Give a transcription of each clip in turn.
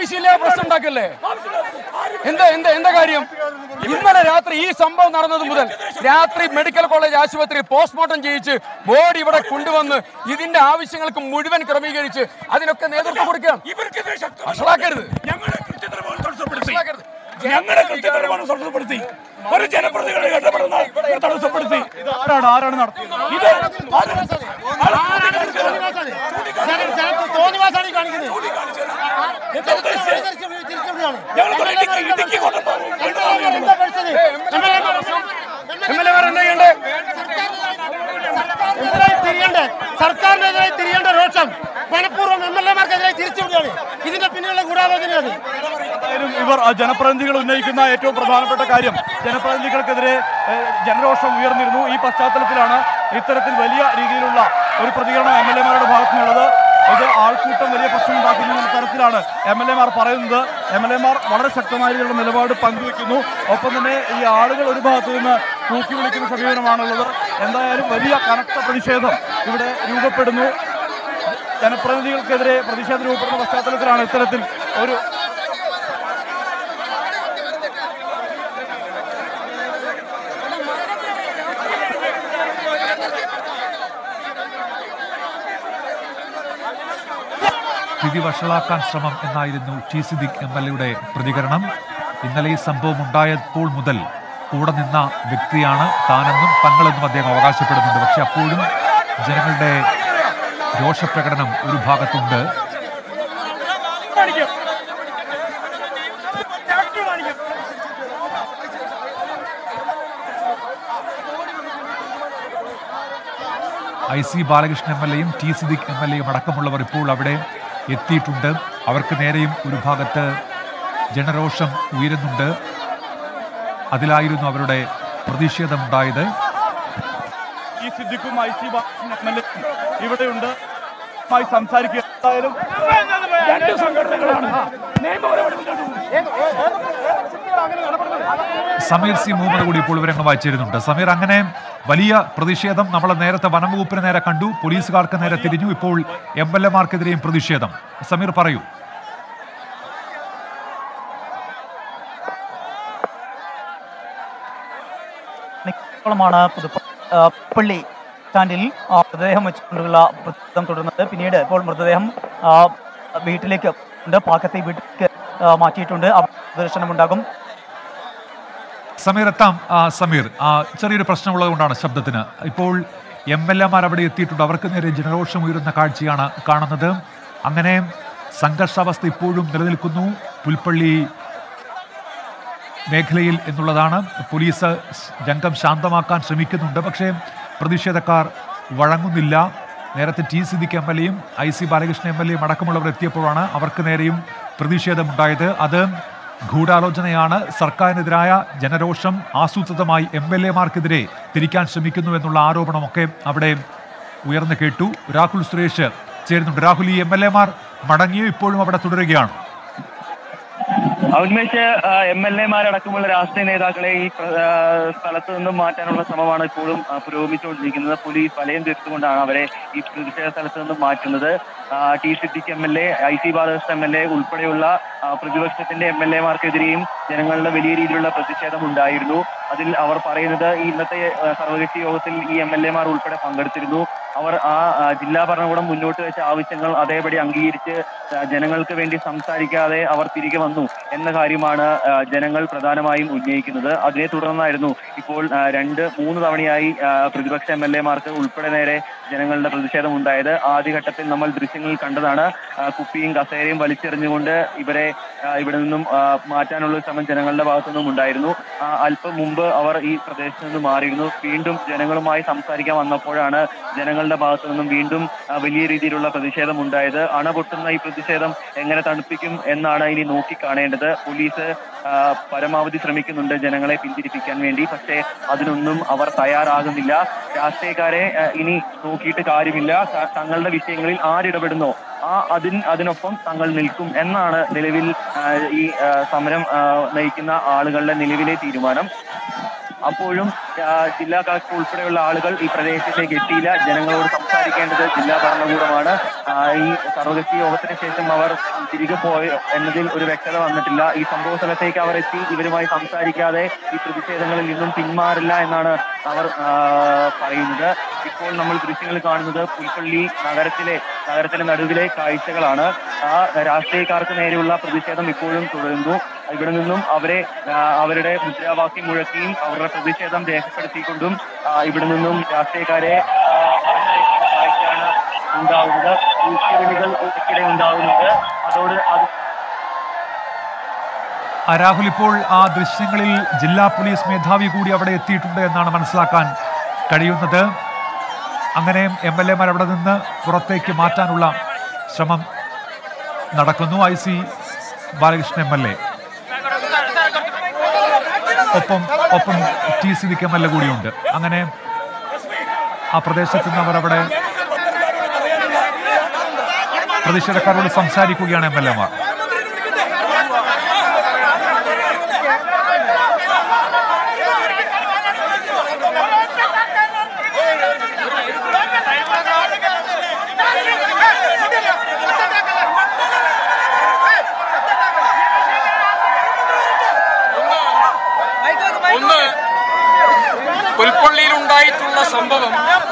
ആവശ്യമില്ല പ്രശ്നം ഉണ്ടാക്കല്ലേ എന്താ എന്താ എന്താ കാര്യം ഇന്നലെ രാത്രി ഈ സംഭവം നടന്നത് മുതൽ രാത്രി മെഡിക്കൽ കോളേജ് ആശുപത്രി പോസ്റ്റ്മോർട്ടം ചെയ്യിച്ച് ബോഡി ഇവിടെ കൊണ്ടുവന്ന് ഇതിന്റെ ആവശ്യങ്ങൾക്ക് മുഴുവൻ ക്രമീകരിച്ച് അതിനൊക്കെ നേതൃത്വം കൊടുക്കുക ഇവർക്കെതിരെ ശക്തമായ വഷളാക്കരുത് ഞങ്ങളെ കൃത്യതരമായി തടസ്സപ്പെടുത്തി വഷളാക്കരുത്. ഞങ്ങളെ കൃത്യതരമായി തടസ്സപ്പെടുത്തി ഒരു ജനപ്രതിനിധികളെ ഇടപെടുന്ന ഇവർ തടസ്സപ്പെടുത്തി ആരാണ് ആരാണ് നടത്തിയത് ഇത് തോന്നിവാസാണ് ഈ കാണിക്കുന്നത് എന്താ ഉദ്ദേശിച്ചത്? ഞങ്ങൾ ഇടുക്കി ഇടുക്കി കൊണ്ടുവന്നു എന്താ പഠിച്ചത് എം എൽ എമാർ എന്താ ചെയ്യണ്ടേ എതിരായി തിരിയണ്ടേ സർക്കാരിനെതിരായി തിരിയേണ്ട രോഷം മനഃപൂർവ്വം എം എൽ എമാർക്കെതിരായി തിരിച്ചുവിടുകയാണ് ഇതിന്റെ പിന്നിലുള്ള ഗൂഢാലോചനയാണ് എന്തായാലും ഇവർ ആ, ജനപ്രതിനിധികൾ ഉന്നയിക്കുന്ന ഏറ്റവും പ്രധാനപ്പെട്ട കാര്യം ജനപ്രതിനിധികൾക്കെതിരെ ഏഹ്, ജനരോഷം ഉയർന്നിരുന്നു ഈ പശ്ചാത്തലത്തിലാണ് ഇത്തരത്തിൽ വലിയ രീതിയിലുള്ള ഒരു പ്രതികരണം എം എൽ എമാരുടെ ഭാഗത്തുനിന്നുള്ളത് ഇത് ആൾക്കൂട്ടം വലിയ പ്രശ്നമുണ്ടാക്കുന്ന എന്ന തരത്തിലാണ് എം എൽ എമാർ പറയുന്നത് എം എൽ എമാർ വളരെ ശക്തമായ രീതിയിലുള്ള നിലപാട് പങ്കുവെക്കുന്നു ഒപ്പം തന്നെ ഈ ആളുകൾ ഒരു ഭാഗത്തു നിന്ന് തൂക്കി വിളിക്കുന്ന സമീപനമാണുള്ളത് എന്തായാലും വലിയ കനത്ത പ്രതിഷേധം ഇവിടെ രൂപപ്പെടുന്നു ജനപ്രതിനിധികൾക്കെതിരെ പ്രതിഷേധം രൂപപ്പെടുന്ന പശ്ചാത്തലത്തിലാണ് ഇത്തരത്തിൽ ഒരു സ്ഥിതി വഷളാക്കാൻ ശ്രമം എന്നായിരുന്നു ടി സിദ്ദിഖ് എം എൽ എയുടെ പ്രതികരണം ഇന്നലെ ഈ സംഭവം ഉണ്ടായപ്പോൾ മുതൽ കൂടെ നിന്ന വ്യക്തിയാണ് താനെന്നും തങ്ങളെന്നും അദ്ദേഹം അവകാശപ്പെടുന്നുണ്ട് പക്ഷെ അപ്പോഴും ജനങ്ങളുടെ രോഷപ്രകടനം ഒരു ഭാഗത്തുണ്ട് I C Balakrishnan M L എയും ടി സിദ്ദിഖ് എം എൽ എയും അടക്കമുള്ളവർ ഇപ്പോൾ അവിടെ എത്തിയിട്ടുണ്ട് അവർക്ക് നേരെയും ഒരു ഭാഗത്ത് ജനരോഷം ഉയരുന്നുണ്ട് അതിലായിരുന്നു അവരുടെ പ്രതിഷേധമുണ്ടായത് ഈ സിദ്ദിഖും ഐ സി ഇവിടെയുണ്ട് മായി സംസാരിക്കുക എന്തായാലും രണ്ട് സംഘടനകളാണ് നിയമപരമായിട്ട് മുന്നോട്ട് സമീർ സി മുഹമ്മദ് കൂടി ഇപ്പോൾ വിവരങ്ങൾ വായിച്ചിരുന്നുണ്ട് സമീർ അങ്ങനെ വലിയ പ്രതിഷേധം നമ്മൾ നേരത്തെ വനംവകുപ്പിന് നേരെ കണ്ടു പോലീസുകാർക്ക് നേരെ തിരിഞ്ഞു ഇപ്പോൾ എം എൽ എമാർക്കെതിരെയും പ്രതിഷേധം സമീർ പറയൂ മാണ് പുതുപ്പള്ളി സ്റ്റാൻഡിൽ ആ, മൃതദേഹം വെച്ചുകൊണ്ടുള്ള പ്രതിഷേധം തുടർന്നത് പിന്നീട് ഇപ്പോൾ മൃതദേഹം ആ, വീട്ടിലേക്ക് ഉണ്ട് പാക്കത്തെ വീട്ടിലേക്ക് ആ, മാറ്റിയിട്ടുണ്ട് അവിടെ പ്രദർശനമുണ്ടാകും സമീർ എത്താം ആ, സമീർ ആ, ചെറിയൊരു പ്രശ്നമുള്ളത് കൊണ്ടാണ് ശബ്ദത്തിന് ഇപ്പോൾ എം എൽ എമാർ അവിടെ എത്തിയിട്ടുണ്ട് അവർക്ക് നേരെ ജനരോഷം ഉയരുന്ന കാഴ്ചയാണ് കാണുന്നത് അങ്ങനെ സംഘർഷാവസ്ഥ ഇപ്പോഴും നിലനിൽക്കുന്നു പുൽപ്പള്ളി മേഖലയിൽ എന്നുള്ളതാണ് പോലീസ് രംഗം ശാന്തമാക്കാൻ ശ്രമിക്കുന്നുണ്ട് പക്ഷേ പ്രതിഷേധക്കാർ വഴങ്ങുന്നില്ല നേരത്തെ ടി സിദ്ദിഖ് എം എൽ എയും I C Balakrishnan M L എയും അടക്കമുള്ളവർ എത്തിയപ്പോഴാണ് അവർക്ക് നേരെയും പ്രതിഷേധമുണ്ടായത് അത് ഗൂഢാലോചനയാണ് സർക്കാരിനെതിരായ ജനരോഷം ആസൂത്രിതമായി എം എൽ എമാർക്കെതിരെ തിരിക്കാൻ ശ്രമിക്കുന്നു എന്നുള്ള ആരോപണമൊക്കെ അവിടെ ഉയർന്നു കേട്ടു രാഹുൽ സുരേഷ് ചേരുന്നുണ്ട് രാഹുൽ ഈ എം എൽ എമാർ മടങ്ങിയോ ഇപ്പോഴും അവിടെ തുടരുകയാണ് ഉന്മേഷ് എം എൽ എമാരടക്കമുള്ള രാഷ്ട്രീയ നേതാക്കളെ ഈ പ്ര- ആ, സ്ഥലത്ത് നിന്നും മാറ്റാനുള്ള ശ്രമമാണ് ഇപ്പോഴും ആ, പുരോഗമിച്ചുകൊണ്ടിരിക്കുന്നത് പോലീസ് വലയം തീർത്തുകൊണ്ടാണ് അവരെ ഈ പ്രതിഷേധ സ്ഥലത്ത് നിന്നും മാറ്റുന്നത് ആ, T Siddique M L A I C Balakrishnan M L A ഉൾപ്പെടെയുള്ള ആ, പ്രതിപക്ഷത്തിന്റെ എം എൽ എമാർക്കെതിരെയും ജനങ്ങളുടെ വലിയ രീതിയിലുള്ള പ്രതിഷേധം ഉണ്ടായിരുന്നു അതിൽ അവർ പറയുന്നത് ഈ ഇന്നത്തെ ആ, സർവകക്ഷി യോഗത്തിൽ ഈ എം എൽ എമാർ ഉൾപ്പെടെ പങ്കെടുത്തിരുന്നു അവർ ആ ആ, ജില്ലാ ഭരണകൂടം മുന്നോട്ട് വെച്ച ആവശ്യങ്ങൾ അതേപടി അംഗീകരിച്ച് ആ, ജനങ്ങൾക്ക് വേണ്ടി സംസാരിക്കാതെ അവർ തിരികെ വന്നു എന്ന കാര്യമാണ് ആ, ജനങ്ങൾ പ്രധാനമായും ഉന്നയിക്കുന്നത് അതിനെ തുടർന്നായിരുന്നു ഇപ്പോൾ ആ, രണ്ട് മൂന്ന് തവണയായി ആ, പ്രതിപക്ഷ എം എൽ എമാർക്ക് ഉൾപ്പെടെ നേരെ ജനങ്ങളുടെ പ്രതിഷേധം ഉണ്ടായത് ആദ്യഘട്ടത്തിൽ നമ്മൾ ദൃശ്യങ്ങളിൽ കണ്ടതാണ് ആ, കുപ്പിയും കസേരയും വലിച്ചെറിഞ്ഞുകൊണ്ട് ഇവരെ ആ, ഇവിടെ നിന്നും ആ, മാറ്റാനുള്ള ഒരു ശ്രമം ജനങ്ങളുടെ ഭാഗത്തു നിന്നും ഉണ്ടായിരുന്നു ആ, അല്പം മുമ്പ് അവർ ഈ പ്രദേശത്ത് നിന്ന് മാറിയിരുന്നു വീണ്ടും ജനങ്ങളുമായി സംസാരിക്കാൻ വന്നപ്പോഴാണ് ജനങ്ങളുടെ ഭാഗത്തു നിന്നും വീണ്ടും ആ, വലിയ രീതിയിലുള്ള പ്രതിഷേധം ഉണ്ടായത് അണ പൊട്ടുന്ന ഈ പ്രതിഷേധം എങ്ങനെ തണുപ്പിക്കും എന്നാണ് ഇനി നോക്കി കാണേണ്ടത് പോലീസ് ആ, പരമാവധി ശ്രമിക്കുന്നുണ്ട് ജനങ്ങളെ പിന്തിരിപ്പിക്കാൻ വേണ്ടി പക്ഷേ അതിനൊന്നും അവർ തയ്യാറാകുന്നില്ല രാഷ്ട്രീയക്കാരെ ആ, ഇനി നോക്കിയിട്ട് കാര്യമില്ല ത- തങ്ങളുടെ വിഷയങ്ങളിൽ ആരിടപെടുന്നോ ആ അതിൻ അതിനൊപ്പം തങ്ങൾ നിൽക്കും എന്നാണ് നിലവിൽ ആ, ഈ ആ, സമരം ആ, നയിക്കുന്ന ആളുകളുടെ നിലവിലെ തീരുമാനം അപ്പോഴും ആ, ജില്ലാ കളക്ടർ ഉൾപ്പെടെയുള്ള ആളുകൾ ഈ പ്രദേശത്തേക്ക് എത്തിയില്ല ജനങ്ങളോട് സംസാരിക്കാൻ സംസാരിക്കേണ്ടത് ജില്ലാ ഭരണകൂടമാണ് ആ, ഈ സർവകക്ഷി യോഗത്തിന് ശേഷം അവർ തിരികെ പോയോ എന്നതിൽ ഒരു വ്യക്തത വന്നിട്ടില്ല ഈ സംഭവ സ്ഥലത്തേക്ക് അവർ എത്തി ഇവരുമായി സംസാരിക്കാതെ ഈ പ്രതിഷേധങ്ങളിൽ നിന്നും പിന്മാറില്ല എന്നാണ് അവർ ആ, പറയുന്നത് ഇപ്പോൾ നമ്മൾ ദൃശ്യങ്ങൾ കാണുന്നത് പുൽപ്പള്ളി നഗരത്തിലെ നഗരത്തിലെ നടുവിലെ കാഴ്ചകളാണ് ആ രാഷ്ട്രീയക്കാർക്ക് നേരെയുള്ള പ്രതിഷേധം ഇപ്പോഴും തുടരുന്നു ഇവിടെ നിന്നും അവരെ ആ, അവരുടെ മുദ്രാവാക്യം മുഴക്കിയും അവരുടെ പ്രതിഷേധം രേഖപ്പെടുത്തിക്കൊണ്ടും ആ, ഇവിടെ നിന്നും രാഷ്ട്രീയക്കാരെ ആ, പറഞ്ഞയക്കുന്ന കാഴ്ചയാണ് ഉണ്ടാവുന്നത് ഉച്ചവിളികൾ ഇടയ്ക്കിടെ ഉണ്ടാവുന്നുണ്ട് അതോട് അത് ആ, രാഹുൽ ഇപ്പോൾ ആ ദൃശ്യങ്ങളിൽ ജില്ലാ പോലീസ് മേധാവി കൂടി അവിടെ എത്തിയിട്ടുണ്ട് എന്നാണ് മനസ്സിലാക്കാൻ കഴിയുന്നത് അങ്ങനെ എം എൽ എമാർ അവിടെ നിന്ന് പുറത്തേക്ക് മാറ്റാനുള്ള ശ്രമം നടക്കുന്നു I C Balakrishnan M L A ഒപ്പം ഒപ്പം T Siddique M L A കൂടിയുണ്ട് അങ്ങനെ ആ പ്രദേശത്ത് നിന്ന് അവർ അവിടെ പ്രതിഷേധക്കാരോട് സംസാരിക്കുകയാണ് എം എൽ എമാർ ഒന്ന് പുൽപ്പള്ളിയിൽ ഉണ്ടായിട്ടുള്ള സംഭവം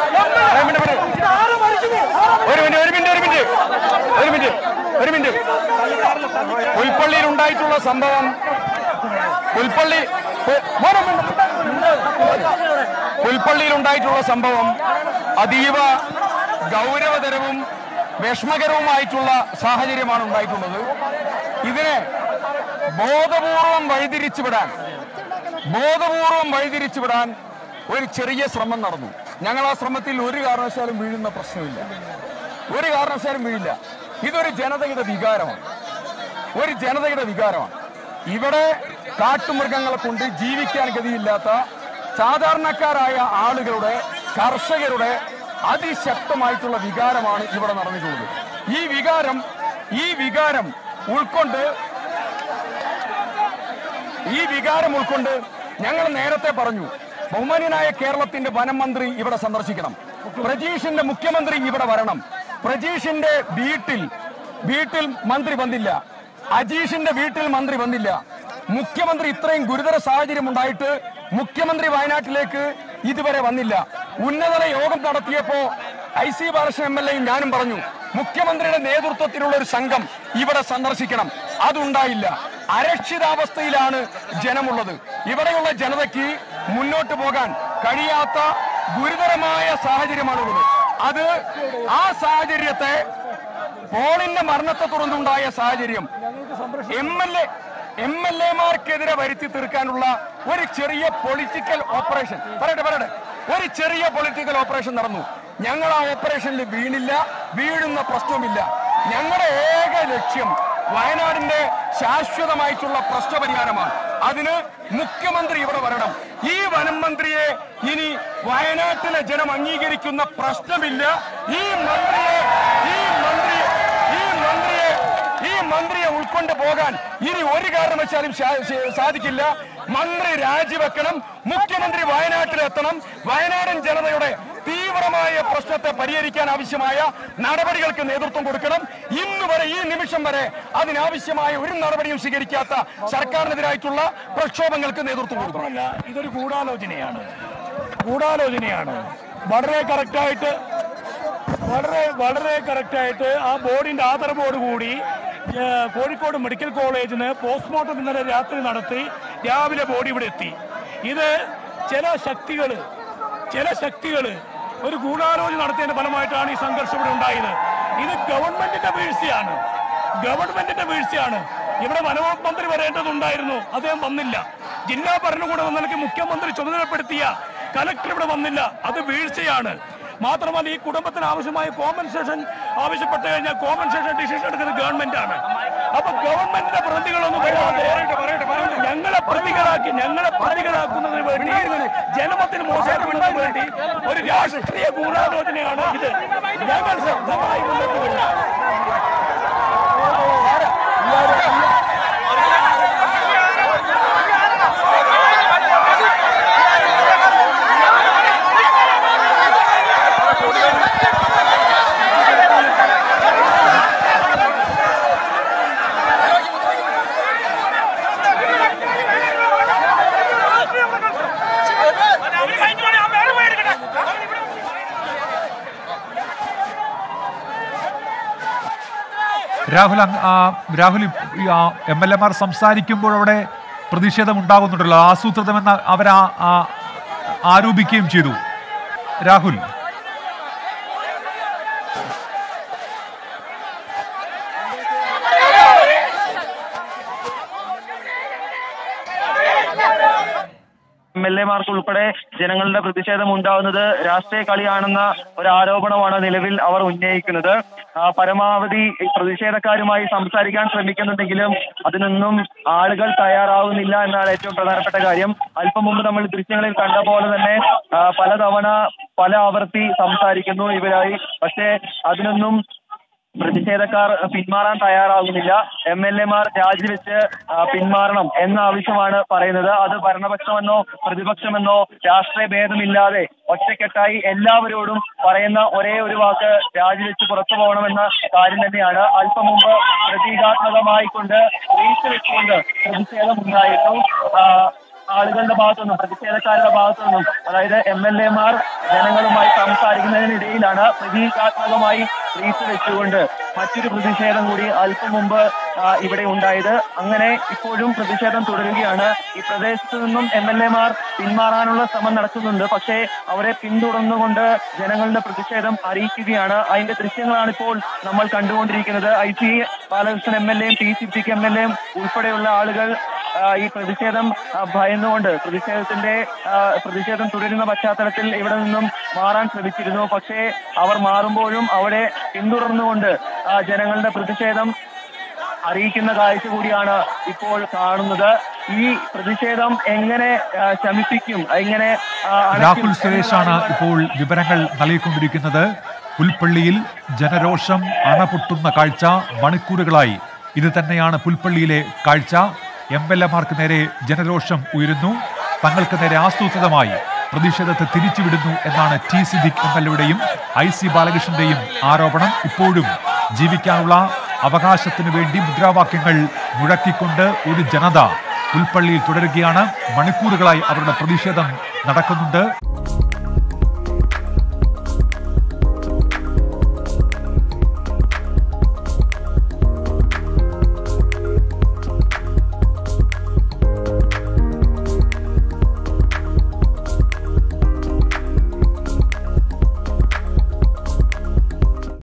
ഒരു മിനിറ്റ് ഒരു മിനിറ്റ് ഒരു മിനിറ്റ് ഒരു മിനിറ്റ് ഒരു മിനിറ്റ് പുൽപ്പള്ളിയിൽ ഉണ്ടായിട്ടുള്ള സംഭവം പുൽപ്പള്ളി പു- മോനെ മിണ്ട- പുൽപ്പള്ളിയിൽ ഉണ്ടായിട്ടുള്ള സംഭവം അതീവ ഗൗരവതരവും വിഷമകരവുമായിട്ടുള്ള സാഹചര്യമാണ് ഉണ്ടായിട്ടുള്ളത് ഇതിനെ ബോധപൂർവം വഴിതിരിച്ചുവിടാൻ ബോധപൂർവം വഴിതിരിച്ചുവിടാൻ ഒരു ചെറിയ ശ്രമം നടന്നു ഞങ്ങൾ ആ ശ്രമത്തിൽ ഒരു കാരണവശാലും വീഴുന്ന പ്രശ്നമില്ല ഒരു കാരണവശാലും വീഴില്ല ഇതൊരു ജനതയുടെ വികാരമാണ് ഒരു ജനതയുടെ വികാരമാണ് ഇവിടെ കാട്ടുമൃഗങ്ങളെ കൊണ്ട് ജീവിക്കാൻ ഗതിയില്ലാത്ത സാധാരണക്കാരായ ആളുകളുടെ കർഷകരുടെ അതിശക്തമായിട്ടുള്ള വികാരമാണ് ഇവിടെ നടന്നിട്ടുള്ളത് ഈ വികാരം ഈ വികാരം ഉൾക്കൊണ്ട് ഈ വികാരം ഉൾക്കൊണ്ട് ഞങ്ങൾ നേരത്തെ പറഞ്ഞു ബഹുമാന്യനായ കേരളത്തിന്റെ വനം മന്ത്രി ഇവിടെ സന്ദർശിക്കണം പ്രജീഷിന്റെ മുഖ്യമന്ത്രി ഇവിടെ വരണം പ്രജീഷിന്റെ വീട്ടിൽ വീട്ടിൽ മന്ത്രി വന്നില്ല അജീഷിന്റെ വീട്ടിൽ മന്ത്രി വന്നില്ല മുഖ്യമന്ത്രി ഇത്രയും ഗുരുതര സാഹചര്യം ഉണ്ടായിട്ട് മുഖ്യമന്ത്രി വയനാട്ടിലേക്ക് ഇതുവരെ വന്നില്ല ഉന്നതതല യോഗം നടത്തിയപ്പോ I C Balakrishnan M L എയും ഞാനും പറഞ്ഞു മുഖ്യമന്ത്രിയുടെ നേതൃത്വത്തിലുള്ള ഒരു സംഘം ഇവിടെ സന്ദർശിക്കണം അതുണ്ടായില്ല അരക്ഷിതാവസ്ഥയിലാണ് ജനമുള്ളത് ഇവിടെയുള്ള ജനതയ്ക്ക് മുന്നോട്ട് പോകാൻ കഴിയാത്ത ഗുരുതരമായ സാഹചര്യമാണുള്ളത് അത് ആ സാഹചര്യത്തെ പോളിന്റെ മരണത്തെ തുടർന്നുണ്ടായ സാഹചര്യം M L A M L എമാർക്കെതിരെ വരുത്തി തീർക്കാനുള്ള ഒരു ചെറിയ പൊളിറ്റിക്കൽ ഓപ്പറേഷൻ പറയട്ടെ പറയട്ടെ ഒരു ചെറിയ പൊളിറ്റിക്കൽ ഓപ്പറേഷൻ നടന്നു ഞങ്ങൾ ആ ഓപ്പറേഷനിൽ വീണില്ല വീഴുന്ന പ്രശ്നവുമില്ല ഞങ്ങളുടെ ഏക ലക്ഷ്യം വയനാടിന്റെ ശാശ്വതമായിട്ടുള്ള പ്രശ്നപരിഹാരമാണ് അതിന് മുഖ്യമന്ത്രി ഇവിടെ വരണം ഈ വനം മന്ത്രിയെ ഇനി വയനാട്ടിലെ ജനം അംഗീകരിക്കുന്ന പ്രശ്നമില്ല ഈ മന്ത്രിയെ ഈ മന്ത്രിയെ ഈ മന്ത്രിയെ ഈ മന്ത്രിയെ ഉൾക്കൊണ്ട് പോകാൻ ഇനി ഒരു കാരണവശാലും ശാ- ശ- സാധിക്കില്ല മന്ത്രി രാജിവെക്കണം മുഖ്യമന്ത്രി വയനാട്ടിലെത്തണം വയനാടൻ ജനതയുടെ തീവ്രമായ പ്രശ്നത്തെ പരിഹരിക്കാൻ ആവശ്യമായ നടപടികൾക്ക് നേതൃത്വം കൊടുക്കണം ഇന്ന് വരെ ഈ നിമിഷം വരെ അതിനാവശ്യമായ ഒരു നടപടിയും സ്വീകരിക്കാത്ത സർക്കാരിനെതിരായിട്ടുള്ള പ്രക്ഷോഭങ്ങൾക്ക് നേതൃത്വം കൊടുക്കണം മാത്രമല്ല ഇതൊരു ഗൂഢാലോചനയാണ് ഗൂഢാലോചനയാണ് വളരെ കറക്റ്റായിട്ട് വളരെ വളരെ കറക്റ്റായിട്ട് ആ ബോർഡിന്റെ ആദരവോടുകൂടി ഏ, കോഴിക്കോട് മെഡിക്കൽ കോളേജിൽ നിന്ന് പോസ്റ്റ്മോർട്ടം ഇന്നലെ രാത്രി നടത്തി രാവിലെ ബോഡി ഇവിടെ എത്തി ഇത് ചില ശക്തികൾ ചില ശക്തികൾ ഒരു ഗൂഢാലോചന നടത്തിയതിന്റെ ഫലമായിട്ടാണ് ഈ സംഘർഷം ഇവിടെ ഉണ്ടായത് ഇത് ഗവൺമെന്റിന്റെ വീഴ്ചയാണ് ഗവൺമെന്റിന്റെ വീഴ്ചയാണ് ഇവിടെ വനവകുപ്പ് മന്ത്രി വരേണ്ടതുണ്ടായിരുന്നു അദ്ദേഹം വന്നില്ല ജില്ലാ ഭരണകൂടം എന്ന നിലയ്ക്ക് മുഖ്യമന്ത്രി ചുമതലപ്പെടുത്തിയ കലക്ടർ ഇവിടെ വന്നില്ല അത് വീഴ്ചയാണ് മാത്രമല്ല ഈ കുടുംബത്തിന് ആവശ്യമായ കോമ്പൻസേഷൻ ആവശ്യപ്പെട്ട് കഴിഞ്ഞാൽ കോമ്പൻസേഷൻ ഡിസിഷൻ എടുക്കുന്നത് ഗവൺമെന്റ് ആണ് അപ്പൊ ഗവൺമെന്റിന്റെ പ്രതികളൊന്നും വരാതെ ഞങ്ങളെ പ്രതികളാക്കി ഞങ്ങളെ പ്രതികളാക്കുന്നതിന് വേണ്ടി ജനമത്തിന് മോശമാക്കുന്നതിന് വേണ്ടി ഒരു രാഷ്ട്രീയ ഗൂഢാലോചനയാണ് ഇത് ഞങ്ങൾ ശക്തമായി മുന്നോട്ട് വരും രാഹുൽ അങ്ങ് ആ, രാഹുൽ എം എൽ എമാർ സംസാരിക്കുമ്പോൾ അവിടെ പ്രതിഷേധം ഉണ്ടാകുന്നുണ്ടല്ലോ ആസൂത്രിതമെന്ന് അവർ ആരോപിക്കുകയും ചെയ്തു രാഹുൽ എം എൽ എമാർക്ക് ഉൾപ്പെടെ ജനങ്ങളുടെ പ്രതിഷേധം ഉണ്ടാവുന്നത് രാഷ്ട്രീയ കളിയാണെന്ന ഒരു ആരോപണമാണ് നിലവിൽ അവർ ഉന്നയിക്കുന്നത് ആ, പരമാവധി ഈ പ്രതിഷേധക്കാരുമായി സംസാരിക്കാൻ ശ്രമിക്കുന്നുണ്ടെങ്കിലും അതിനൊന്നും ആളുകൾ തയ്യാറാവുന്നില്ല എന്നാണ് ഏറ്റവും പ്രധാനപ്പെട്ട കാര്യം അല്പം മുമ്പ് നമ്മൾ ദൃശ്യങ്ങളിൽ കണ്ട പോലെ തന്നെ ആ, പലതവണ പല ആവർത്തി സംസാരിക്കുന്നു ഇവരായി പക്ഷേ അതിനൊന്നും പ്രതിഷേധക്കാർ പിന്മാറാൻ തയ്യാറാകുന്നില്ല എം എൽ എമാർ രാജിവെച്ച് ആ, പിന്മാറണം എന്ന ആവശ്യമാണ് പറയുന്നത് അത് ഭരണപക്ഷമെന്നോ പ്രതിപക്ഷമെന്നോ രാഷ്ട്രീയ ഭേദമില്ലാതെ ഒറ്റക്കെട്ടായി എല്ലാവരോടും പറയുന്ന ഒരേ ഒരു വാക്ക് രാജിവെച്ച് പുറത്തു പോകണമെന്ന കാര്യം തന്നെയാണ് അല്പം മുമ്പ് പ്രതീകാത്മകമായിക്കൊണ്ട് റീച്ച് വെച്ചുകൊണ്ട് പ്രതിഷേധം ഉണ്ടായിരുന്നു ആ, ആളുകളുടെ ഭാഗത്തുനിന്നും പ്രതിഷേധക്കാരുടെ ഭാഗത്തുനിന്നും അതായത് എം എൽ എമാർ ജനങ്ങളുമായി സംസാരിക്കുന്നതിനിടയിലാണ് പ്രതീകാത്മകമായി റീച്ച് വെച്ചുകൊണ്ട് മറ്റൊരു പ്രതിഷേധം കൂടി അല്പം മുമ്പ് ആ, ഇവിടെ ഉണ്ടായത് അങ്ങനെ ഇപ്പോഴും പ്രതിഷേധം തുടരുകയാണ് ഈ പ്രദേശത്ത് നിന്നും എം എൽ എമാർ പിന്മാറാനുള്ള ശ്രമം നടക്കുന്നുണ്ട് പക്ഷേ അവരെ പിന്തുടർന്നുകൊണ്ട് ജനങ്ങളുടെ പ്രതിഷേധം അറിയിക്കുകയാണ് അതിന്റെ ദൃശ്യങ്ങളാണ് ഇപ്പോൾ നമ്മൾ കണ്ടുകൊണ്ടിരിക്കുന്നത് I C Balakrishnan M L എയും ടി സിദ്ദിഖ് എം എൽ എയും ഉൾപ്പെടെയുള്ള ആളുകൾ ആ, ഈ പ്രതിഷേധം ആ, ഭയന്നുകൊണ്ട് പ്രതിഷേധത്തിന്റെ ആ, പ്രതിഷേധം തുടരുന്ന പശ്ചാത്തലത്തിൽ ഇവിടെ നിന്നും മാറാൻ ശ്രമിച്ചിരുന്നു പക്ഷേ അവർ മാറുമ്പോഴും അവിടെ പിന്തുടർന്നുകൊണ്ട് ആ, ജനങ്ങളുടെ പ്രതിഷേധം അറിയിക്കുന്ന കാഴ്ച കൂടിയാണ് ഇപ്പോൾ കാണുന്നത് ഈ പ്രതിഷേധം എങ്ങനെ ആ, ശമിപ്പിക്കും എങ്ങനെ ആ, അണയ്ക്കും രാഹുൽ സുരേഷാണ് ഇപ്പോൾ വിവരങ്ങൾ നൽകിക്കൊണ്ടിരിക്കുന്നത് പുൽപ്പള്ളിയിൽ ജനരോഷം അണപൊട്ടുന്ന കാഴ്ച മണിക്കൂറുകളായി ഇത് തന്നെയാണ് പുൽപ്പള്ളിയിലെ കാഴ്ച എം എൽ എമാർക്ക് നേരെ ജനരോഷം ഉയരുന്നു തങ്ങൾക്ക് നേരെ ആസൂത്രിതമായി പ്രതിഷേധത്തെ തിരിച്ചുവിടുന്നു എന്നാണ് ടി സിദ്ദിഖ് എം എൽ എയുടെയും ഐ സി ബാലകൃഷ്ണന്റെയും ആരോപണം ഇപ്പോഴും ജീവിക്കാനുള്ള അവകാശത്തിനു വേണ്ടി മുദ്രാവാക്യങ്ങൾ മുഴക്കിക്കൊണ്ട് ഒരു ജനത പുൽപ്പള്ളിയിൽ തുടരുകയാണ് മണിക്കൂറുകളായി അവരുടെ പ്രതിഷേധം നടക്കുന്നുണ്ട്